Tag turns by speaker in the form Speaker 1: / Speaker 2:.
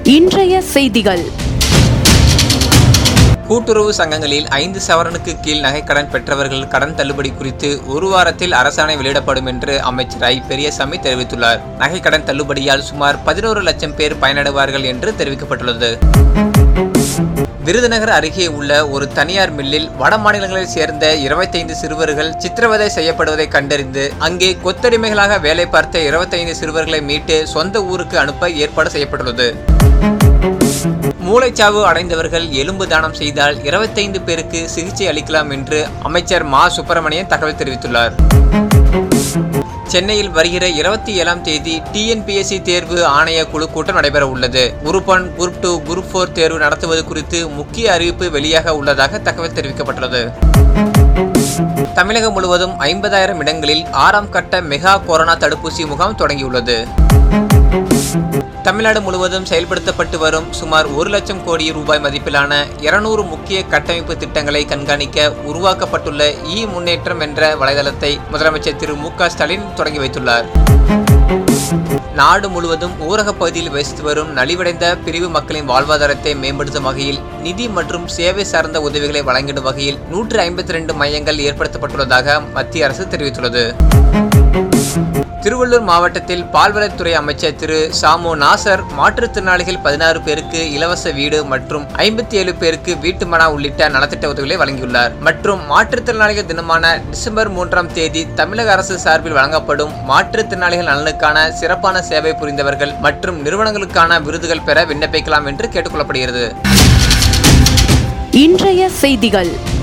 Speaker 1: இன்றைய செய்திகள்
Speaker 2: கூட்டுறவு சங்கங்களில் ஐந்து சவரனுக்கு கீழ் நகைக்கடன் பெற்றவர்கள் கடன் தள்ளுபடி குறித்து ஒரு வாரத்தில் அரசாணை வெளியிடப்படும் என்று அமைச்சர் ஐ பெரியசாமி தெரிவித்துள்ளார் நகைக்கடன் தள்ளுபடியால் சுமார் பதினோரு லட்சம் பேர் பயனடைவார்கள் என்று தெரிவிக்கப்பட்டுள்ளது விருதுநகர் அருகே உள்ள ஒரு தனியார் மில்லில் வட மாநிலங்களைச் சேர்ந்த இருபத்தைந்து சிறுவர்கள் சித்திரவதை செய்யப்படுவதை கண்டறிந்து அங்கே கொத்தடிமைகளாக வேலை பார்த்த இருபத்தைந்து சிறுவர்களை மீட்டு சொந்த ஊருக்கு அனுப்ப ஏற்பாடு செய்யப்பட்டுள்ளது மூளைச்சாவு அடைந்தவர்கள் எலும்பு தானம் செய்தால் இருபத்தைந்து பேருக்கு சிகிச்சை அளிக்கலாம் என்று அமைச்சர் மா சுப்பிரமணியன் தகவல் தெரிவித்துள்ளார் சென்னையில் வருகிற இருபத்தி ஏழாம் தேதி டிஎன்பிஎஸ்சி தேர்வு ஆணைய குழு கூட்டம் நடைபெற உள்ளது group one group two group four தேர்வு நடத்துவது குறித்து முக்கிய அறிவிப்பு வெளியாக உள்ளதாக தகவல் தெரிவிக்கப்பட்டுள்ளது தமிழகம் முழுவதும் ஐம்பதாயிரம் இடங்களில் ஆறாம் கட்ட மெகா கொரோனா தடுப்பூசி முகாம் தொடங்கியுள்ளது தமிழ்நாடு முழுவதும் செயல்படுத்தப்பட்டு வரும் சுமார் ஒரு லட்சம் கோடி ரூபாய் மதிப்பிலான இருநூறு முக்கிய கட்டமைப்பு திட்டங்களை கண்காணிக்க உருவாக்கப்பட்டுள்ள இ முன்னேற்றம் என்ற வலைதளத்தை முதலமைச்சர் திரு மு க ஸ்டாலின் தொடங்கி வைத்துள்ளார் நாடு முழுவதும் ஊரகப் பகுதியில் வசித்து வரும் நலிவடைந்த பிரிவு மக்களின் வாழ்வாதாரத்தை மேம்படுத்தும் வகையில் நிதி மற்றும் சேவை சார்ந்த உதவிகளை வழங்கிடும் வகையில் நூற்று ஐம்பத்தி ரெண்டு மையங்கள் ஏற்படுத்தப்பட்டுள்ளதாக மத்திய அரசு தெரிவித்துள்ளது திருவள்ளூர் மாவட்டத்தில் பால்வளத்துறை அமைச்சர் திரு சாமு நாசர் மாற்றுத்திறனாளிகள் பதினாறு பேருக்கு இலவச வீடு மற்றும் ஐம்பத்தி ஏழு பேருக்கு வீட்டுமனா உள்ளிட்ட நலத்திட்ட உதவிகளை வழங்கியுள்ளார் மற்றும் மாற்றுத்திறனாளிகள் தினமான டிசம்பர் மூன்றாம் தேதி தமிழக அரசு சார்பில் வழங்கப்படும் மாற்றுத்திறனாளிகள் நலனுக்கான சிறப்பான சேவை புரிந்தவர்கள் மற்றும் நிறுவனங்களுக்கான விருதுகள் பெற விண்ணப்பிக்கலாம் என்று கேட்டுக்கொள்ளப்படுகிறது
Speaker 1: இன்றைய செய்திகள்